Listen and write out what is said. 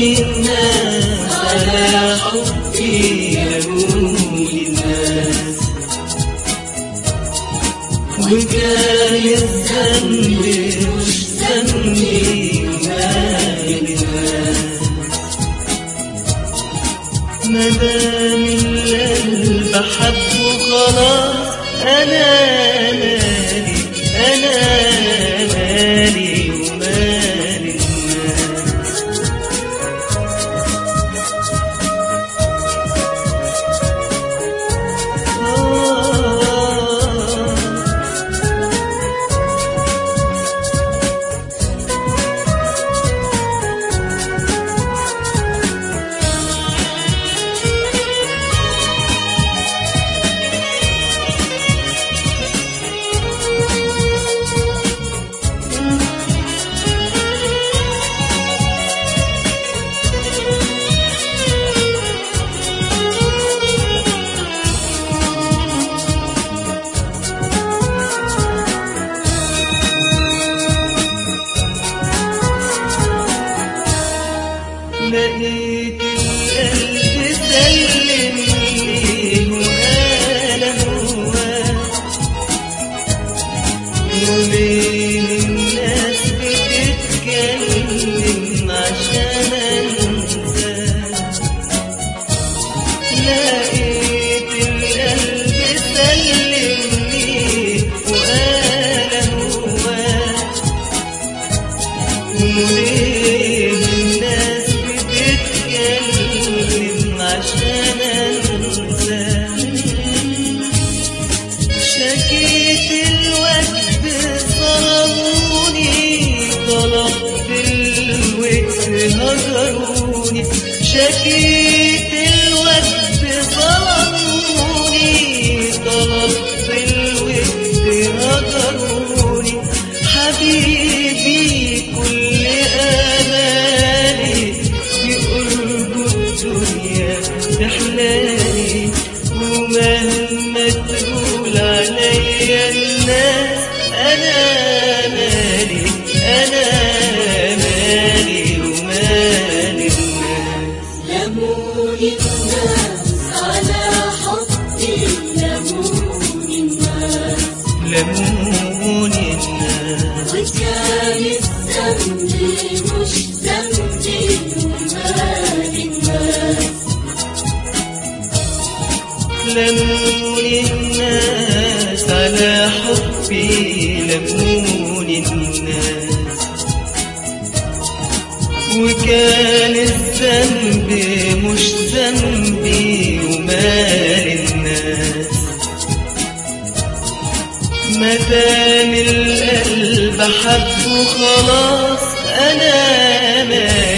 الناس على حبي لموني الناس وكان الذنب مش ذنبي مال الناس مدام القلب حبه خلاص انا مالي انا مالي ومال الناس آه لقيت القلب سلم ليه وقال هواه وبين الناس بتتكلم عشان انساه لقيت القلب سلم ليه وقال هواه وليه الناس بتتكلم عشان انساه شكيت الوقت ظلموني طلبت الوقت هجروني شكيت الوقت ظلموني طلبت الوقت هجروني حبيبي كل امالي في قرب الدنيا تحلالي ومهما تقول عليا الناس انا مالي انا مالي ومال الناس لموني الناس على حبي لموني الناس لموني الناس وكان الذنب مش ذنبي ومال الناس لموني الناس على حبي لموني الناس وكان الذنب مش ذنبي ومال الناس مدام القلب حبه خلاص انا مالي